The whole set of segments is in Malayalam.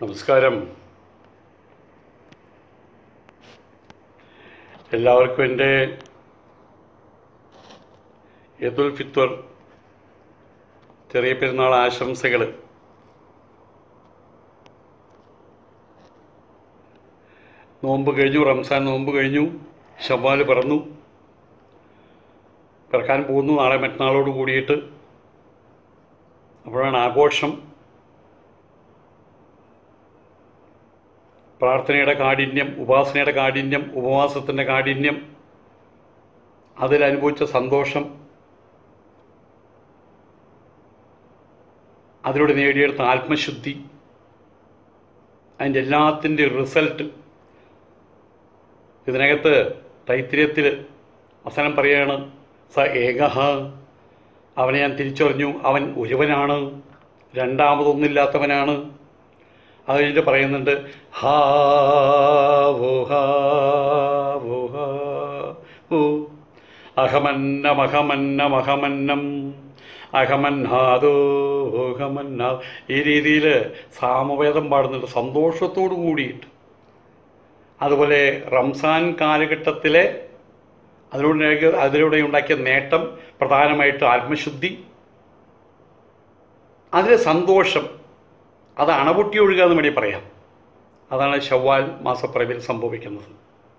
നമസ്കാരം എല്ലാവർക്കും എൻ്റെ ഈദുൽ ഫിത്വർ ചെറിയ പെരുന്നാൾ ആശംസകൾ നോമ്പ് കഴിഞ്ഞു റംസാൻ നോമ്പ് കഴിഞ്ഞു ഷവ്വാൽ പിറന്നു പിറക്കാൻ പോകുന്നു നാളെ മറ്റന്നാളോട് കൂടിയിട്ട് അപ്പോഴാണ് ആഘോഷം പ്രാർത്ഥനയുടെ കാഠിന്യം ഉപാസനയുടെ കാഠിന്യം ഉപവാസത്തിൻ്റെ കാഠിന്യം അതിലനുഭവിച്ച സന്തോഷം അതിലൂടെ നേടിയെടുത്ത ആത്മശുദ്ധി അതിൻ്റെ എല്ലാത്തിൻ്റെ റിസൾട്ട് ഇതിനകത്ത് തൈത്തിര്യത്തിൽ അവസാനം പറയുകയാണ് സ ഏകഹ അവനെ ഞാൻ തിരിച്ചറിഞ്ഞു അവൻ ഒരുവനാണ് രണ്ടാമതൊന്നില്ലാത്തവനാണ് അത് കഴിഞ്ഞിട്ട് പറയുന്നുണ്ട് ഹാ വോ ഹാ വോ ഹാ വോ അഹമന്നം അഹമന്നം അഹമന്നം അഹമന്നാദോ അഹമന്നാ ഈ രീതിയിൽ സാമവേദം പാടുന്നുണ്ട് സന്തോഷത്തോടു കൂടിയിട്ട് അതുപോലെ റംസാൻ കാലഘട്ടത്തിലെ അതിലൂടെ അതിലൂടെ ഉണ്ടാക്കിയ നേട്ടം പ്രധാനമായിട്ട് ആത്മശുദ്ധി അതിലെ സന്തോഷം അത് അണപൊട്ടി ഒഴുകുക എന്ന് വേണ്ടി പറയാം അതാണ് ഷവ്വാൽ മാസപ്പിറവിൽ സംഭവിക്കുന്നത്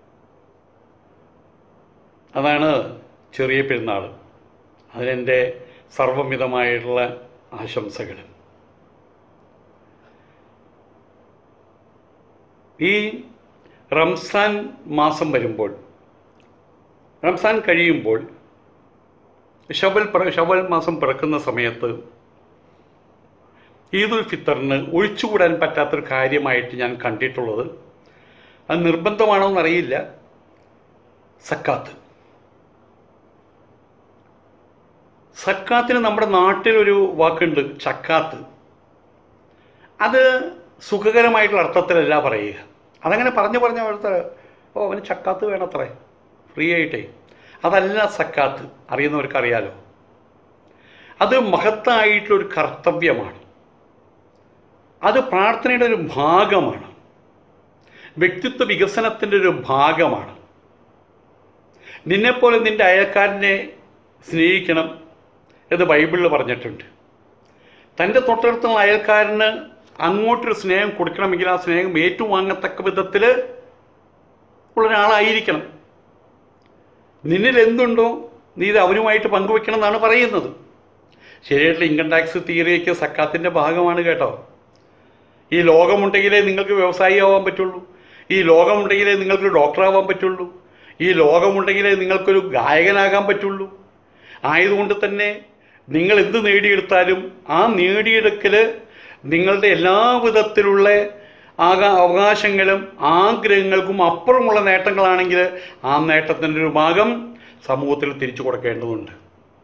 അതാണ് ചെറിയ പെരുന്നാൾ അതിനെൻ്റെ സർവമിതമായിട്ടുള്ള ആശംസകൾ ഈ റംസാൻ മാസം വരുമ്പോൾ റംസാൻ കഴിയുമ്പോൾ ഷവൽ ഷവൽ മാസം പിറക്കുന്ന സമയത്ത് ഈദുൽ ഫിത്തറിന് ഒഴിച്ചുകൂടാൻ പറ്റാത്തൊരു കാര്യമായിട്ട് ഞാൻ കണ്ടിട്ടുള്ളത് അത് നിർബന്ധമാണോ എന്നറിയില്ല സക്കാത്ത് സക്കാത്തിന് നമ്മുടെ നാട്ടിലൊരു വാക്കുണ്ട് ചക്കാത്ത് അത് സുഖകരമായിട്ടുള്ള അർത്ഥത്തിലല്ല പറയുക അതങ്ങനെ പറഞ്ഞു പറഞ്ഞ അവിടുത്തെ ഓ അവന് ചക്കാത്ത് വേണത്രേ ഫ്രീ ആയിട്ടേ അതല്ല സക്കാത്ത് അറിയുന്നവർക്ക് അറിയാലോ അത് മഹത്തായിട്ടുള്ളൊരു കർത്തവ്യമാണ് അത് പ്രാർത്ഥനയുടെ ഒരു ഭാഗമാണ് വ്യക്തിത്വ വികസനത്തിൻ്റെ ഒരു ഭാഗമാണ് നിന്നെപ്പോലെ നിൻ്റെ അയൽക്കാരനെ സ്നേഹിക്കണം എന്ന് ബൈബിളിൽ പറഞ്ഞിട്ടുണ്ട് തൻ്റെ തൊട്ടടുത്തുള്ള അയൽക്കാരന് അങ്ങോട്ടൊരു സ്നേഹം കൊടുക്കണമെങ്കിൽ ആ സ്നേഹം ഏറ്റുവാങ്ങത്തക്ക വിധത്തിൽ ഉള്ള ഒരാളായിരിക്കണം നിന്നിൽ എന്തുണ്ടോ നീ ഇത് അവനുമായിട്ട് പങ്കുവെക്കണം എന്നാണ് പറയുന്നത് ശരിയായിട്ടുള്ള ഇൻകം ടാക്സ് തിയറിയൊക്കെ സക്കാത്തിൻ്റെ ഭാഗമാണ് കേട്ടോ ഈ ലോകമുണ്ടെങ്കിലേ നിങ്ങൾക്ക് വ്യവസായി ആവാൻ പറ്റുള്ളൂ ഈ ലോകമുണ്ടെങ്കിലേ നിങ്ങൾക്ക് ഡോക്ടറാവാൻ പറ്റുള്ളൂ ഈ ലോകമുണ്ടെങ്കിലേ നിങ്ങൾക്കൊരു ഗായകനാകാൻ പറ്റുള്ളൂ ആയതുകൊണ്ട് തന്നെ നിങ്ങൾ എന്ത് നേടിയെടുത്താലും ആ നേടിയെടുക്കൽ നിങ്ങളുടെ എല്ലാ വിധത്തിലുള്ള ആകാ അവകാശങ്ങളും ആഗ്രഹങ്ങൾക്കും അപ്പുറമുള്ള നേട്ടങ്ങളാണെങ്കിൽ ആ നേട്ടത്തിൻ്റെ ഒരു ഭാഗം സമൂഹത്തിൽ തിരിച്ചു കൊടുക്കേണ്ടതുണ്ട്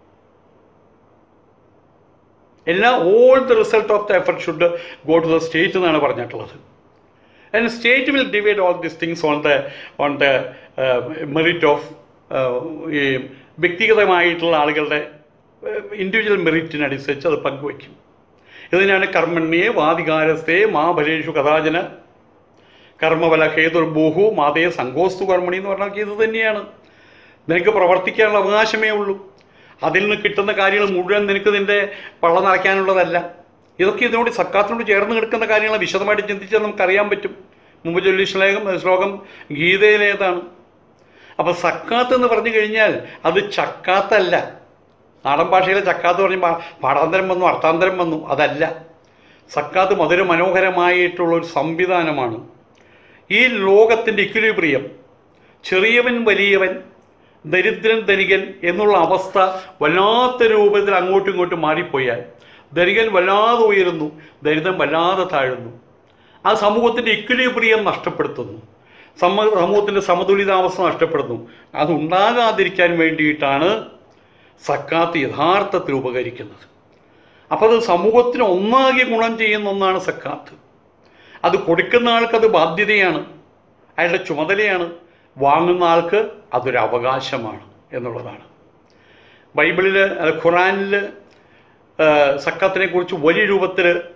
എല്ലാ all the result of the effort should go to the state എന്നാണ് പറഞ്ഞിട്ടുള്ളത് and state will divide all this things on the on the merit of ഈ വ്യക്തിഗതമായിട്ടുള്ള ആളുകളുടെ ഇൻഡിവിജ്വൽ മെറിറ്റിനനുസരിച്ച് അത് പങ്കുവയ്ക്കും ഇതിനാണ് കർമ്മണ്യെ വാദികാരസ്ഥേ മാഫലേഷു കഥാചന കർമ്മഫല ഹേതുർബൂഹു മാതേ സംഘോസ്തു കർമ്മണി എന്ന് പറഞ്ഞാൽ ഇത് തന്നെയാണ് നിനക്ക് പ്രവർത്തിക്കാനുള്ള അവകാശമേ ഉള്ളൂ അതിൽ നിന്ന് കിട്ടുന്ന കാര്യങ്ങൾ മുഴുവൻ നിനക്ക് നിൻ്റെ പള്ള നിറയ്ക്കാനുള്ളതല്ല ഇതൊക്കെ ഇതിനോട് സക്കാത്തിനോട് ചേർന്ന് കിടക്കുന്ന കാര്യങ്ങൾ വിശദമായിട്ട് ചിന്തിച്ചാൽ നമുക്കറിയാൻ പറ്റും മുമ്പ് ചൊല്ലി ശ്ലോകം ശ്ലോകം ഗീതയിലേതാണ് അപ്പോൾ സക്കാത്ത് എന്ന് പറഞ്ഞു കഴിഞ്ഞാൽ അത് ചക്കാത്തല്ല നാടൻ ഭാഷയിലെ ചക്കാത്ത് പറഞ്ഞ് പാടാന്തരം വന്നു അർത്ഥാന്തരം വന്നു അതല്ല സക്കാത്ത് മധുര മനോഹരമായിട്ടുള്ള ഒരു സംവിധാനമാണ് ഈ ലോകത്തിൻ്റെ ഇക്വിലിബ്രിയം ചെറിയവൻ വലിയവൻ ദരിദ്രൻ ധനികൻ എന്നുള്ള അവസ്ഥ വല്ലാത്ത രൂപത്തിൽ അങ്ങോട്ടും ഇങ്ങോട്ടും മാറിപ്പോയാൽ ധനികൻ വല്ലാതെ ഉയരുന്നു ദരിദ്രൻ വല്ലാതെ താഴുന്നു ആ സമൂഹത്തിൻ്റെ ഇക്വിലിബ്രിയം നഷ്ടപ്പെടുത്തുന്നു സമ സമൂഹത്തിൻ്റെ സമതുലിതാവസ്ഥ നഷ്ടപ്പെടുന്നു അതുണ്ടാകാതിരിക്കാൻ വേണ്ടിയിട്ടാണ് സക്കാത്ത് യഥാർത്ഥത്തിൽ ഉപകരിക്കുന്നത് അപ്പോൾ അത് സമൂഹത്തിന് ഒന്നാകെ ഗുണം ചെയ്യുന്ന ഒന്നാണ് സക്കാത്ത് അത് കൊടുക്കുന്ന ആൾക്ക് അത് ബാധ്യതയാണ് അയാളുടെ ചുമതലയാണ് വാങ്ങുന്ന ആൾക്ക് അതൊരു അവകാശമാണ് എന്നുള്ളതാണ് ബൈബിളിൽ ഖുറാനിൽ സക്കാത്തിനെ കുറിച്ച് വലിയ രൂപത്തിൽ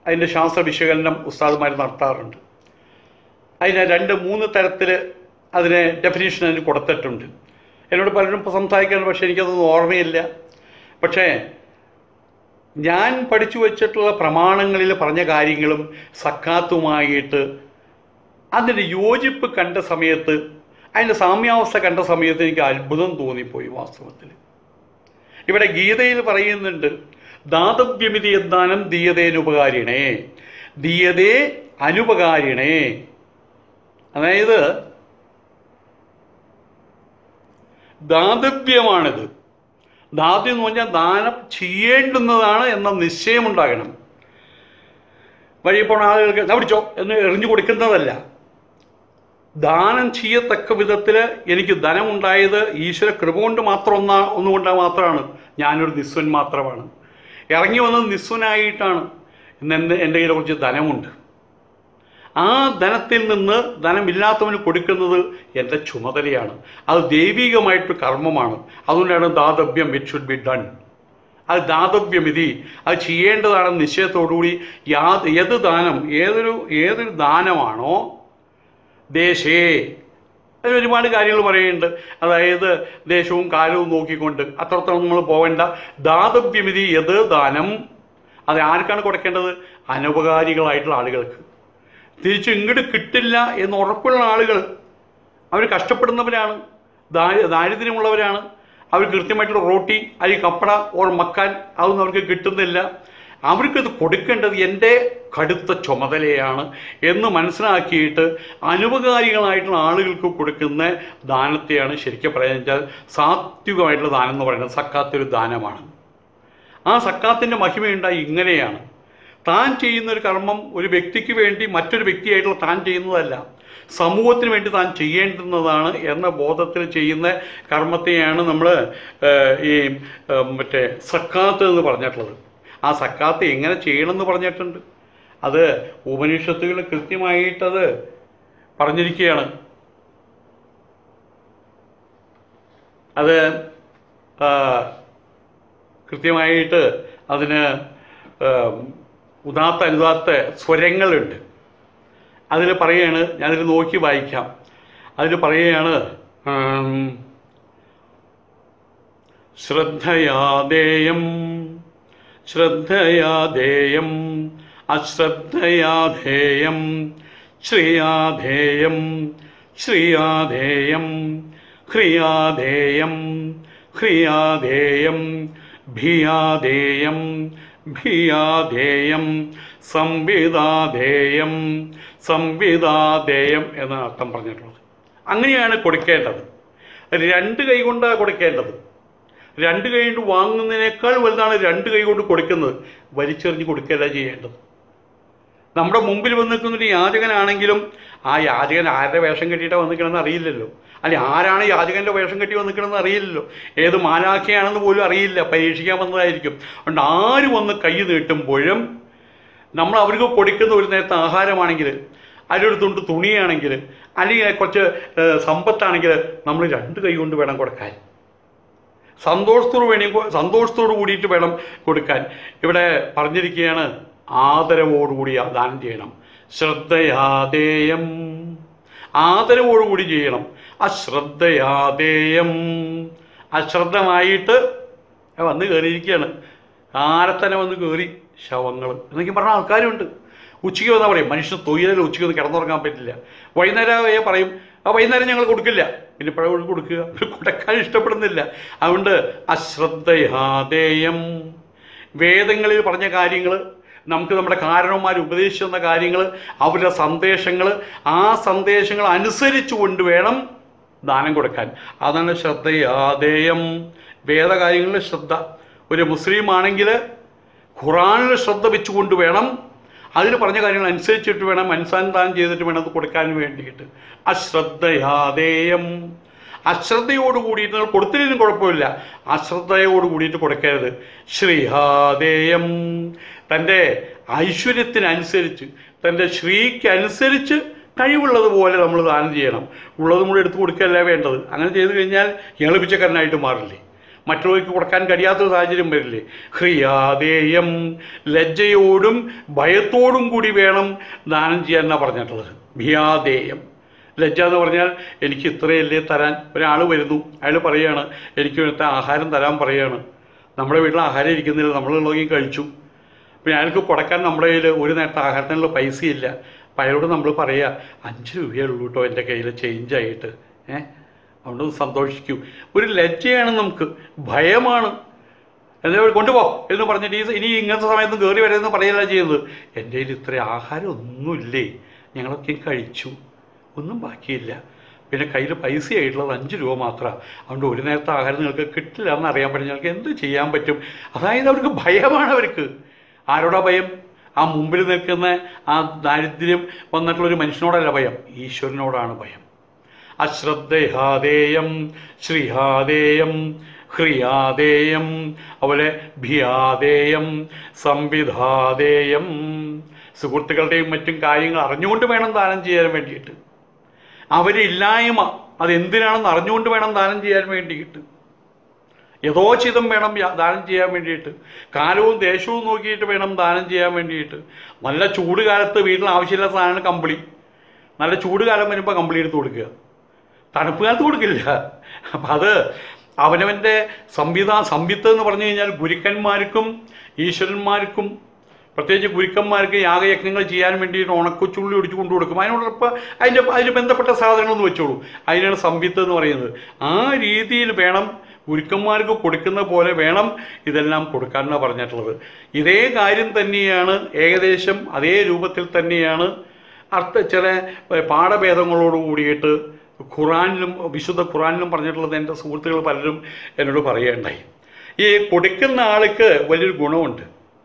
അതിൻ്റെ ശാസ്ത്ര വിശകലനം ഉസ്താദുമാർ നടത്താറുണ്ട് അതിനെ രണ്ട് മൂന്ന് തരത്തിൽ അതിനെ ഡെഫിനേഷൻ അതിന് കൊടുത്തിട്ടുണ്ട് എന്നോട് പലരും ഇപ്പോൾ സംസാരിക്കാറുണ്ട് പക്ഷേ എനിക്കതൊന്നും ഓർമ്മയില്ല പക്ഷേ ഞാൻ പഠിച്ചു വച്ചിട്ടുള്ള പ്രമാണങ്ങളിൽ പറഞ്ഞ കാര്യങ്ങളും സക്കാത്തുമായിട്ട് അതിൻ്റെ യോജിപ്പ് കണ്ട സമയത്ത് അതിൻ്റെ സാമ്യാവസ്ഥ കണ്ട സമയത്ത് എനിക്ക് അത്ഭുതം തോന്നിപ്പോയി വാസ്തവത്തിൽ ഇവിടെ ഗീതയിൽ പറയുന്നുണ്ട് ദാതവ്യമിതി യദ്ദാനം ദീയതേനുപകാരിണേ ദീയതേ അനുപകാരിണേ അതായത് ദാതവ്യമാണിത് ദാതം എന്ന് പറഞ്ഞാൽ ദാനം ചെയ്യേണ്ടുന്നതാണ് എന്ന നിശ്ചയമുണ്ടാകണം വഴി പോണ ആളുകൾക്ക് "ദാ പിടിച്ചോ എന്ന് എറിഞ്ഞു കൊടുക്കുന്നതല്ല ദാനം ചെയ്യത്തക്ക വിധത്തിൽ എനിക്ക് ധനമുണ്ടായത് ഈശ്വര കൃപ കൊണ്ട് മാത്രം ഒന്നാ ഒന്നുകൊണ്ട് മാത്രമാണ് ഞാനൊരു നിസ്വൻ മാത്രമാണ് ഇറങ്ങി വന്നത് നിസ്വനായിട്ടാണ് ഇന്ന് എൻ്റെ എൻ്റെ കയ്യിൽ കുറച്ച് ധനമുണ്ട് ആ ധനത്തിൽ നിന്ന് ധനമില്ലാത്തവന് കൊടുക്കുന്നത് എൻ്റെ ചുമതലയാണ് അത് ദൈവികമായിട്ട് കർമ്മമാണ് അതുകൊണ്ടാണ് ദാതവ്യം ഇറ്റ് ഷുഡ് ബി ഡൺ അത് ദാതവ്യമിതി അത് ചെയ്യേണ്ടതാണെന്ന് നിശ്ചയത്തോടുകൂടി യാ ഏത് ദാനം ഏതൊരു ഏതൊരു ദാനമാണോ ദേശേ അതിൽ ഒരുപാട് കാര്യങ്ങൾ പറയുന്നുണ്ട് അതായത് ദേശവും കാലവും നോക്കിക്കൊണ്ട് അത്രത്തോളം നമ്മൾ പോവേണ്ട ദാതവ്യമിതി ഏത് ദാനം അത് ആർക്കാണ് കൊടുക്കേണ്ടത് അനപകാരികളായിട്ടുള്ള ആളുകൾക്ക് തിരിച്ച് ഇങ്ങോട്ട് കിട്ടില്ല എന്ന് ഉറപ്പുള്ള ആളുകൾ അവർ കഷ്ടപ്പെടുന്നവരാണ് ദാരി ദാരിദ്ര്യമുള്ളവരാണ് അവർ കൃത്യമായിട്ടുള്ള റോട്ടി അരി കപ്പട ഓർ മക്കാൻ അതൊന്നും അവർക്ക് കിട്ടുന്നില്ല അവർക്കത് കൊടുക്കേണ്ടത് എൻ്റെ കടുത്ത ചുമതലയാണ് എന്ന് മനസ്സിലാക്കിയിട്ട് അനുപകാരികളായിട്ടുള്ള ആളുകൾക്ക് കൊടുക്കുന്ന ദാനത്തെയാണ് ശരിക്കും പറയാൻ വെച്ചാൽ സാത്വികമായിട്ടുള്ള ദാനം എന്ന് പറയുന്നത് സക്കാത്തൊരു ദാനമാണ് ആ സക്കാത്തിൻ്റെ മഹിമയുണ്ടായി ഇങ്ങനെയാണ് താൻ ചെയ്യുന്ന ഒരു കർമ്മം ഒരു വ്യക്തിക്ക് വേണ്ടി മറ്റൊരു വ്യക്തിയായിട്ടുള്ള താൻ ചെയ്യുന്നതല്ല സമൂഹത്തിന് വേണ്ടി താൻ ചെയ്യേണ്ടുന്നതാണ് എന്ന ബോധത്തിൽ ചെയ്യുന്ന കർമ്മത്തെയാണ് നമ്മൾ ഈ ഏഹ്, മറ്റേ സക്കാത്ത് എന്ന് പറഞ്ഞിട്ടുള്ളത് ആ സക്കാത്ത് എങ്ങനെ ചെയ്യണമെന്ന് പറഞ്ഞിട്ടുണ്ട് അത് ഉപനിഷത്തുകൾ കൃത്യമായിട്ടത് പറഞ്ഞിരിക്കുകയാണ് അത് ആ, കൃത്യമായിട്ട് അതിന് ഏം, ഉദാത്ത അനുദാത്ത സ്വരങ്ങളുണ്ട് അതിൽ പറയുകയാണ് ഞാനതിൽ നോക്കി വായിക്കാം അതിൽ പറയുകയാണ് ഉം, ശ്രദ്ധയാദേയം ശ്രദ്ധയാദേയം അശ്രദ്ധയാധേയം ശ്രിയാധേയം ശ്രിയാധേയം ഹ്രിയാധേയം ഹ്രിയാധേയം ഭിയാധേയം ഭിയാധേയം സംവിധാധേയം സംവിധാധേയം എന്നാണ് അർത്ഥം പറഞ്ഞിട്ടുള്ളത് അങ്ങനെയാണ് കൊടുക്കേണ്ടത് രണ്ട് കൈ കൊണ്ടാണ് കൊടുക്കേണ്ടത് രണ്ട് കൈ കൊണ്ട് വാങ്ങുന്നതിനേക്കാൾ വലുതാണ് രണ്ട് കൈ കൊണ്ട് കൊടുക്കുന്നത് വലിച്ചെറിഞ്ഞ് കൊടുക്കുകയല്ല ചെയ്യേണ്ടത് നമ്മുടെ മുമ്പിൽ വന്ന് നിൽക്കുന്ന ഒരു യാചകനാണെങ്കിലും ആ യാചകൻ ആരുടെ വേഷം കെട്ടിയിട്ടാണ് വന്നിക്കണമെന്ന് അറിയില്ലല്ലോ അല്ലെ ആരാണ് യാചകന്റെ വേഷം കെട്ടി വന്നിക്കണമെന്ന് അറിയില്ലല്ലോ ഏത് മാലാഖയാണെന്ന് പോലും അറിയില്ല പരീക്ഷിക്കാൻ വന്നതായിരിക്കും അതുകൊണ്ട് ആര് വന്ന് കൈ നീട്ടുമ്പോഴും നമ്മൾ അവർക്ക് കൊടുക്കുന്ന ഒരു നേരത്തെ ആഹാരമാണെങ്കിൽ അതിലൊരു തുണ്ട് തുണിയാണെങ്കിൽ അല്ലെങ്കിൽ കുറച്ച് ഏഹ്, സമ്പത്താണെങ്കിൽ നമ്മൾ രണ്ട് കൈ കൊണ്ട് വേണം കൊടുക്കാൻ സന്തോഷത്തോട് വേണി സന്തോഷത്തോട് കൂടിയിട്ട് വേണം കൊടുക്കാൻ ഇവിടെ പറഞ്ഞിരിക്കുകയാണ് ആദരവോടുകൂടി ആ ദാനം ചെയ്യണം ശ്രദ്ധയാദേയം ആദരവോടുകൂടി ചെയ്യണം അശ്രദ്ധയാദേയം അശ്രദ്ധമായിട്ട് വന്ന് കയറിയിരിക്കുകയാണ് കാലത്തന്നെ വന്ന് കയറി ശവങ്ങൾ എന്നൊക്കെ പറഞ്ഞ ആൾക്കാരുണ്ട് ഉച്ചയ്ക്ക് വന്നാൽ പറയും മനുഷ്യൻ തൊഴിലല്ല ഉച്ചയ്ക്ക് വന്ന് കിടന്നുറങ്ങാൻ പറ്റില്ല വൈകുന്നേരം പറയും ആ വൈകുന്നേരം ഞങ്ങൾ കൊടുക്കില്ല പിന്നെ പഴം കൊടുക്കുക അവർ കൊടുക്കാൻ ഇഷ്ടപ്പെടുന്നില്ല അതുകൊണ്ട് അശ്രദ്ധയാദേയം വേദങ്ങളിൽ പറഞ്ഞ കാര്യങ്ങൾ നമുക്ക് നമ്മുടെ കാരണവന്മാർ ഉപദേശിച്ചു തന്ന കാര്യങ്ങൾ അവരുടെ സന്ദേശങ്ങൾ ആ സന്ദേശങ്ങൾ അനുസരിച്ച് കൊണ്ട് വേണം ദാനം കൊടുക്കാൻ അതാണ് ശ്രദ്ധയാദേയം വേദകാര്യങ്ങളിൽ ശ്രദ്ധ ഒരു മുസ്ലിം ആണെങ്കിൽ ഖുറാനിൽ ശ്രദ്ധ വെച്ചുകൊണ്ട് വേണം അതിൽ പറഞ്ഞ കാര്യങ്ങൾ അനുസരിച്ചിട്ട് വേണം അനുസന്ധാനം ചെയ്തിട്ട് വേണം അത് കൊടുക്കാൻ വേണ്ടിയിട്ട് അശ്രദ്ധയാദേയം അശ്രദ്ധയോട് കൂടിയിട്ട് നിങ്ങൾ കൊടുത്തില്ലെങ്കിലും കുഴപ്പമില്ല അശ്രദ്ധയോട് കൂടിയിട്ട് കൊടുക്കരുത് ശ്രീഹാദേയം തൻ്റെ ഐശ്വര്യത്തിനനുസരിച്ച് തൻ്റെ ശ്രീക്ക് അനുസരിച്ച് കഴിവുള്ളതുപോലെ നമ്മൾ ദാനം ചെയ്യണം ഉള്ളത് കൂടെ എടുത്ത് കൊടുക്കുകയല്ല വേണ്ടത് അങ്ങനെ ചെയ്തു കഴിഞ്ഞാൽ ഇയാൾ പിച്ചക്കാരനായിട്ട് മാറില്ലേ മറ്റുള്ളവർക്ക് കൊടുക്കാൻ കഴിയാത്ത സാഹചര്യം വരില്ലേ ഹ്രിയാദേയം ലജ്ജയോടും ഭയത്തോടും കൂടി വേണം ദാനം ചെയ്യാൻ എന്നാണ് പറഞ്ഞിട്ടുള്ളത് ഭിയാദേയം ലജ്ജ എന്ന് പറഞ്ഞാൽ എനിക്ക് ഇത്രയല്ലേ തരാൻ ഒരാൾ വരുന്നു അയാൾ പറയുകയാണ് എനിക്ക് ഇന്നത്തെ ആഹാരം തരാൻ പറയുകയാണ് നമ്മുടെ വീട്ടിൽ ആഹാരം ഇരിക്കുന്നില്ല നമ്മളുള്ളതെങ്കിൽ കഴിച്ചു പിന്നെ അയാൾക്ക് കൊടുക്കാൻ നമ്മുടെ കയ്യിൽ ഒരു നേരത്തെ ആഹാരത്തിനുള്ള പൈസയില്ല അപ്പം അയാളോട് നമ്മൾ പറയുക അഞ്ച് രൂപയേ ഉള്ളൂ കേട്ടോ എൻ്റെ കയ്യിൽ ചേഞ്ച് ആയിട്ട് ഏഹ് അതുകൊണ്ട് സന്തോഷിക്കൂ ഒരു ലജ്ജയാണ് നമുക്ക് ഭയമാണ് എന്താ കൊണ്ടുപോ എന്ന് പറഞ്ഞിട്ട് ഈ ഇനി ഇങ്ങനത്തെ സമയത്ത് കയറി വരരുതെന്ന് പറയല്ല ചെയ്യുന്നത് എൻ്റെ കയ്യിൽ ഇത്ര ആഹാരം ഒന്നുമില്ലേ ഞങ്ങളൊക്കെ കഴിച്ചു ഒന്നും ബാക്കിയില്ല പിന്നെ കയ്യിൽ പൈസ ആയിട്ടുള്ളത് അഞ്ച് രൂപ മാത്രമാണ് അതുകൊണ്ട് ഒരു നേരത്തെ ആഹാരം നിങ്ങൾക്ക് കിട്ടില്ല എന്ന് അറിയാൻ പറ്റും ഞങ്ങൾക്ക് എന്ത് ചെയ്യാൻ പറ്റും അതായത് അവർക്ക് ഭയമാണ് അവർക്ക് ആരോടാ ഭയം ആ മുമ്പിൽ നിൽക്കുന്ന ആ ദാരിദ്ര്യം വന്നിട്ടുള്ള ഒരു മനുഷ്യനോടല്ല ഭയം ഈശ്വരനോടാണ് ഭയം അശ്രദ്ധേഹാദേയം ശ്രീഹാദേയം ഹ്രിയാദേയം അതുപോലെ ഭിയാദേയം സംവിധാദേയം സുഹൃത്തുക്കളുടെയും മറ്റും കാര്യങ്ങൾ അറിഞ്ഞുകൊണ്ട് വേണം ദാനം ചെയ്യാൻ വേണ്ടിയിട്ട് അവരില്ലായ്മ അതെന്തിനാണെന്ന് അറിഞ്ഞുകൊണ്ട് വേണം ദാനം ചെയ്യാൻ വേണ്ടിയിട്ട് യഥോചിതം വേണം യാ- ദാനം ചെയ്യാൻ വേണ്ടിയിട്ട് കാലവും ദേശവും നോക്കിയിട്ട് വേണം ദാനം ചെയ്യാൻ വേണ്ടിയിട്ട് നല്ല ചൂട് കാലത്ത് വീട്ടിൽ ആവശ്യമില്ലാത്ത സാധനമാണ് കമ്പിളി നല്ല ചൂട് കാലം വരുമ്പോൾ കമ്പിളി എടുത്ത് കൊടുക്കുക തണുപ്പ് കാലത്ത് കൊടുക്കില്ല അപ്പം അത് അവനവൻ്റെ സംവിധാ സംവിത്ത് എന്ന് പറഞ്ഞു കഴിഞ്ഞാൽ ഗുരുക്കന്മാർക്കും ഈശ്വരന്മാർക്കും പ്രത്യേകിച്ച് ഗുരുക്കന്മാർക്ക് യാഗയജ്ഞങ്ങൾ ചെയ്യാൻ വേണ്ടിയിട്ട് ഉണക്കുച്ചുള്ളി ഒടിച്ചു കൊണ്ടു കൊടുക്കും അതിനോടൊപ്പം അതിൻ്റെ അതിന് ബന്ധപ്പെട്ട സാധനങ്ങളൊന്ന് വെച്ചോളൂ അതിനാണ് സംവിത്ത് എന്ന് പറയുന്നത് ആ രീതിയിൽ വേണം ഗുരുക്കന്മാർക്ക് കൊടുക്കുന്ന പോലെ വേണം ഇതെല്ലാം കൊടുക്കാനാണ് പറഞ്ഞിട്ടുള്ളത് ഇതേ കാര്യം തന്നെയാണ് ഏകദേശം അതേ രൂപത്തിൽ തന്നെയാണ് അർത്ഥ ചില ഏ, പാഠഭേദങ്ങളോട് കൂടിയിട്ട് ഖുറാനിലും വിശുദ്ധ ഖുറാനിലും പറഞ്ഞിട്ടുള്ളത് എൻ്റെ സുഹൃത്തുക്കൾ പലരും എന്നോട് പറയുകയുണ്ടായി ഈ കൊടുക്കുന്ന ആൾക്ക് വലിയൊരു ഗുണമുണ്ട്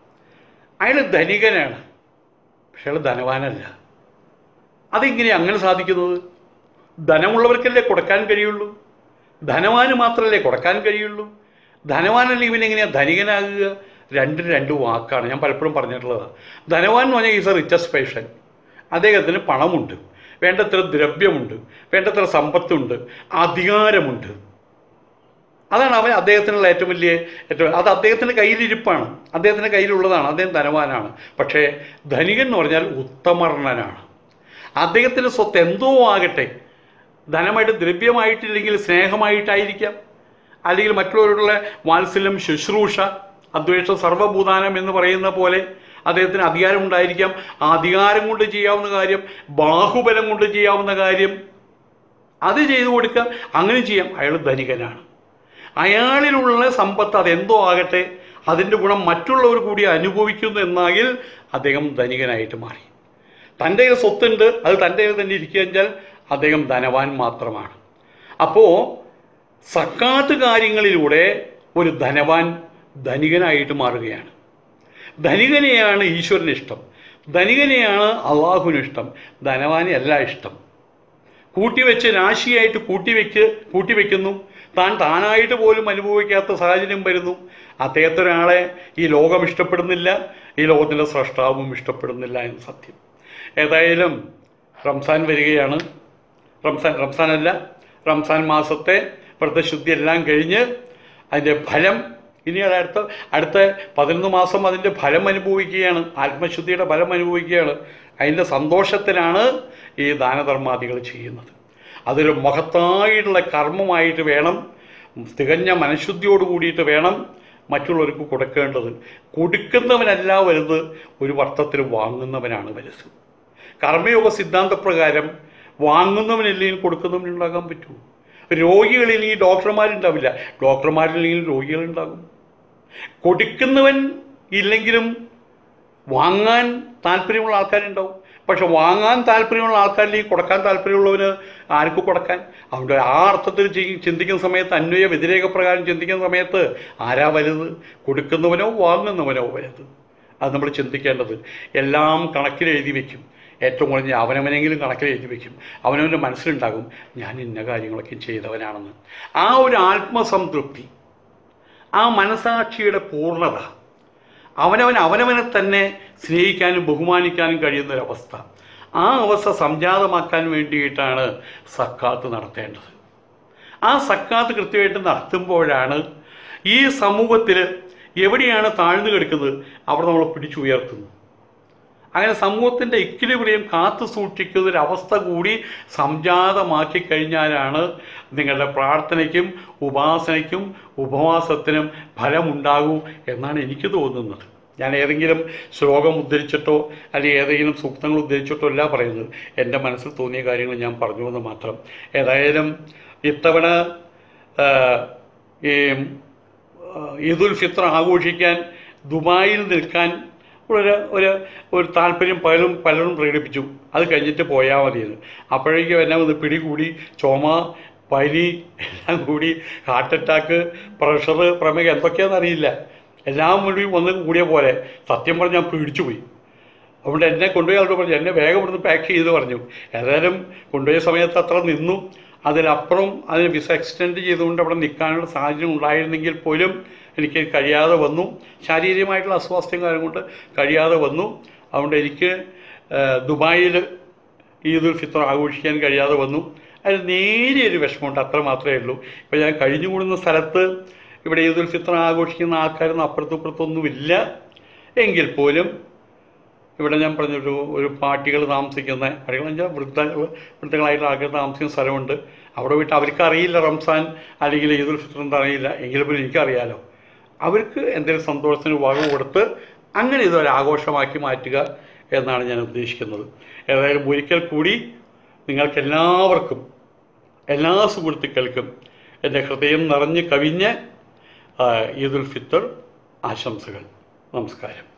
അയാൾ ധനികനാണ് പക്ഷെ അയാൾ ധനവാനല്ല അതെങ്ങനെയാണ് അങ്ങനെ സാധിക്കുന്നത് ധനമുള്ളവർക്കല്ലേ കൊടുക്കാൻ കഴിയുള്ളൂ ധനവാന് മാത്രമല്ലേ കൊടുക്കാൻ കഴിയുള്ളൂ ധനവാനല്ലേ ഇവനെങ്ങനെയാണ് ധനികനാകുക രണ്ടും രണ്ട് വാക്കാണ് ഞാൻ പലപ്പോഴും പറഞ്ഞിട്ടുള്ളതാണ് ധനവാൻ എന്ന് പറഞ്ഞാൽ ഈസ് എ റിച്ചസ്റ്റ് പേഴ്സൺ അദ്ദേഹത്തിന് പണമുണ്ട് വേണ്ടത്ര ദ്രവ്യമുണ്ട് വേണ്ടത്ര സമ്പത്തുണ്ട് അധികാരമുണ്ട് അതാണ് അവൻ അദ്ദേഹത്തിനുള്ള ഏറ്റവും വലിയ ഏറ്റവും അത് അദ്ദേഹത്തിൻ്റെ കയ്യിലിരിപ്പാണ് അദ്ദേഹത്തിൻ്റെ കയ്യിലുള്ളതാണ് അദ്ദേഹം ധനവാനാണ് പക്ഷേ ധനികൻ എന്ന് പറഞ്ഞാൽ ഉത്തമർണനാണ് അദ്ദേഹത്തിൻ്റെ സ്വത്ത് എന്തോ ആകട്ടെ ധനമായിട്ട് ദ്രവ്യമായിട്ടില്ലെങ്കിൽ സ്നേഹമായിട്ടായിരിക്കാം അല്ലെങ്കിൽ മറ്റുള്ളവരുടെ വാത്സല്യം ശുശ്രൂഷ അദ്വേഷ സർവഭൂതാനം എന്ന് പറയുന്ന പോലെ അദ്ദേഹത്തിന് അധികാരമുണ്ടായിരിക്കാം ആ അധികാരം കൊണ്ട് ചെയ്യാവുന്ന കാര്യം ബാഹുബലം കൊണ്ട് ചെയ്യാവുന്ന കാര്യം അത് ചെയ്തു കൊടുക്കാം അങ്ങനെ ചെയ്യാം അയാൾ ധനികനാണ് അയാളിലുള്ള സമ്പത്ത് അതെന്തോ ആകട്ടെ അതിൻ്റെ ഗുണം മറ്റുള്ളവർ കൂടി അനുഭവിക്കുന്നു എന്നാകിൽ അദ്ദേഹം ധനികനായിട്ട് മാറി തൻ്റെ കയ്യിൽ സ്വത്തുണ്ട് അത് തൻ്റെ കയ്യിൽ തന്നെ ഇരിക്കുകയെന്നാൽ അദ്ദേഹം ധനവാൻ മാത്രമാണ് അപ്പോൾ സക്കാത്ത് കാര്യങ്ങളിലൂടെ ഒരു ധനവാൻ ധനികനായിട്ട് മാറുകയാണ് ധനികനെയാണ് ഈശ്വരന് ഇഷ്ടം ധനികനെയാണ് അള്ളാഹുവിന് ഇഷ്ടം ധനവാനെ അല്ല ഇഷ്ടം കൂട്ടിവെച്ച് രാശിയായിട്ട് കൂട്ടിവെക്ക് കൂട്ടിവെക്കുന്നു താൻ താനായിട്ട് പോലും അനുഭവിക്കാത്ത സാഹചര്യം വരുന്നു അദ്ദേഹത്തെ ഒരാളെ ഈ ലോകം ഇഷ്ടപ്പെടുന്നില്ല ഈ ലോകത്തിൻ്റെ സ്രഷ്ടാവും ഇഷ്ടപ്പെടുന്നില്ല എന്ന് സത്യം ഏതായാലും റംസാൻ വരികയാണ് റംസാൻ റംസാനല്ല റംസാൻ മാസത്തെ വ്രതശുദ്ധി എല്ലാം കഴിഞ്ഞ് അതിൻ്റെ ഫലം ഇനി അത് അടുത്ത അടുത്ത പതിനൊന്ന് മാസം അതിൻ്റെ ഫലം അനുഭവിക്കുകയാണ് ആത്മശുദ്ധിയുടെ ഫലം അനുഭവിക്കുകയാണ് അതിൻ്റെ സന്തോഷത്തിലാണ് ഈ ദാനധർമാദികൾ ചെയ്യുന്നത് അതൊരു മഹത്തായിട്ടുള്ള കർമ്മമായിട്ട് വേണം തികഞ്ഞ മനഃശുദ്ധിയോട് കൂടിയിട്ട് വേണം മറ്റുള്ളവർക്ക് കൊടുക്കേണ്ടത് കൊടുക്കുന്നവനല്ല വലുത് ഒരു വർത്തത്തിൽ വാങ്ങുന്നവനാണ് വലുത് കർമ്മയോഗ സിദ്ധാന്തപ്രകാരം വാങ്ങുന്നവനില്ലെങ്കിൽ കൊടുക്കുന്നവനുണ്ടാകാൻ പറ്റുമോ രോഗികളില്ലെങ്കിൽ ഡോക്ടർമാരുണ്ടാവില്ല ഡോക്ടർമാരില്ലെങ്കിൽ രോഗികളുണ്ടാകും കൊടുക്കുന്നവൻ ഇല്ലെങ്കിലും വാങ്ങാൻ താല്പര്യമുള്ള ആൾക്കാരുണ്ടാവും പക്ഷെ വാങ്ങാൻ താല്പര്യമുള്ള ആൾക്കാരിലേക്ക് കൊടുക്കാൻ താല്പര്യമുള്ളവന് ആർക്ക് കൊടുക്കാൻ അതുകൊണ്ട് ആ അർത്ഥത്തിൽ ചെയ്- ചിന്തിക്കുന്ന സമയത്ത് അന്വയ വ്യതിരേക പ്രകാരം ചിന്തിക്കുന്ന സമയത്ത് ആരാ വലുത് കൊടുക്കുന്നവനോ വാങ്ങുന്നവനോ വലുത് അത് നമ്മൾ ചിന്തിക്കേണ്ടത് എല്ലാം കണക്കിൽ എഴുതി വെക്കും ഏറ്റവും കുറഞ്ഞ അവനവനെങ്കിലും കണക്കിൽ എഴുതി വെക്കും അവനവൻ്റെ മനസ്സിലുണ്ടാകും ഞാൻ ഇന്ന കാര്യങ്ങളൊക്കെ ചെയ്തവനാണെന്ന് ആ ഒരു ആത്മസംതൃപ്തി ആ മനസാക്ഷിയുടെ പൂർണ്ണത അവനവൻ അവനവനെ തന്നെ സ്നേഹിക്കാനും ബഹുമാനിക്കാനും കഴിയുന്നൊരവസ്ഥ ആ അവസ്ഥ സംജാതമാക്കാൻ വേണ്ടിയിട്ടാണ് സക്കാത്ത് നടത്തേണ്ടത് ആ സക്കാത്ത് കൃത്യമായിട്ട് നടത്തുമ്പോഴാണ് ഈ സമൂഹത്തിൽ എവിടെയാണ് താഴ്ന്നു കിടക്കുന്നത് അവിടെ നമ്മൾ പിടിച്ചുയർത്തുന്നു അങ്ങനെ സമൂഹത്തിൻ്റെ ഇക്വിലിബ്രിയം കാത്തു സൂക്ഷിക്കുന്ന ഒരു അവസ്ഥ കൂടി സംജാതമാക്കി കഴിഞ്ഞാലാണ് നിങ്ങളുടെ പ്രാർത്ഥനയ്ക്കും ഉപാസനയ്ക്കും ഉപവാസത്തിനും ഫലമുണ്ടാകൂ എന്നാണ് എനിക്ക് തോന്നുന്നത് ഞാൻ ഏതെങ്കിലും ശ്ലോകം ഉദ്ധരിച്ചിട്ടോ അല്ലെങ്കിൽ ഏതെങ്കിലും സൂക്തങ്ങൾ ഉദ്ധരിച്ചിട്ടോ അല്ല പറയുന്നത് എൻ്റെ മനസ്സിൽ തോന്നിയ കാര്യങ്ങൾ ഞാൻ പറഞ്ഞു എന്ന് മാത്രം ഏതായാലും ഇത്തവണ ആ, ഈ ആ, ഈദുൽ ഫിത്ര ആഘോഷിക്കാൻ ദുബായിൽ നിൽക്കാൻ ഒരു ഒരു ഒരു താല്പര്യം പലരും പലരും പ്രകടിപ്പിച്ചു അത് കഴിഞ്ഞിട്ട് പോയാൽ മതിയെന്ന് അപ്പോഴേക്കും എന്നെ ഒന്ന് പിടികൂടി ചുമ പനി എല്ലാം കൂടി ഹാർട്ട് അറ്റാക്ക് പ്രഷർ പ്രമേഹം എന്തൊക്കെയാണെന്ന് അറിയില്ല എല്ലാം കൂടി വന്ന് കൂടിയ പോലെ സത്യം പറഞ്ഞ് ഞാൻ പേടിച്ചു പോയി അതുകൊണ്ട് എന്നെ കൊണ്ടുപോയി അവരോട് പറഞ്ഞു എന്നെ വേഗം ഇവിടുന്ന് പാക്ക് ചെയ്ത് പറഞ്ഞു ഏതായാലും കൊണ്ടുപോയ സമയത്ത് അത്ര നിന്നു അതിലപ്പുറം അതിന് വിസ എക്സ്റ്റെൻഡ് ചെയ്തുകൊണ്ട് അവിടെ നിൽക്കാനുള്ള സാഹചര്യം ഉണ്ടായിരുന്നെങ്കിൽ പോലും എനിക്ക് കഴിയാതെ വന്നു ശാരീരികമായിട്ടുള്ള അസ്വാസ്ഥ്യം കാരണം കൊണ്ട് കഴിയാതെ വന്നു അതുകൊണ്ട് എനിക്ക് ദുബായിൽ ഈദുൽ ഫിത്തർ ആഘോഷിക്കാൻ കഴിയാതെ വന്നു അതിൽ നേരിയൊരു വിഷമമുണ്ട് അത്ര മാത്രമേ ഉള്ളൂ ഇപ്പോൾ ഞാൻ കഴിഞ്ഞുകൂടുന്ന സ്ഥലത്ത് ഇവിടെ ഈദുൽ ഫിത്തർ ആഘോഷിക്കുന്ന ആൾക്കാരൊന്നും അപ്പുറത്തും ഇപ്പുറത്തൊന്നും ഇല്ല എങ്കിൽ പോലും ഇവിടെ ഞാൻ പറഞ്ഞൊരു ഒരു പാർട്ടികൾ താമസിക്കുന്ന പാർട്ടികൾ വെച്ചാൽ വൃദ്ധ വൃദ്ധങ്ങളായിട്ടുള്ള ആൾക്കാർ താമസിക്കുന്ന സ്ഥലമുണ്ട് അവിടെ പോയിട്ട് അവർക്ക് അറിയില്ല റംസാൻ അല്ലെങ്കിൽ ഈദുൽ ഫിത്തർ എന്താ അറിയില്ല എങ്കിലും പോലും എനിക്കറിയാലോ അവർക്ക് എന്തെങ്കിലും സന്തോഷത്തിന് വക കൊടുത്ത് അങ്ങനെ ഇതൊരു ആഘോഷമാക്കി മാറ്റുക എന്നാണ് ഞാൻ ഉദ്ദേശിക്കുന്നത് ഏതായാലും ഒരിക്കൽ കൂടി നിങ്ങൾക്കെല്ലാവർക്കും എല്ലാ സുഹൃത്തുക്കൾക്കും എൻ്റെ ഹൃദയം നിറഞ്ഞ് കവിഞ്ഞ് ആ, ഈദുൽ ഫിത്തർ ആശംസകൾ നമസ്കാരം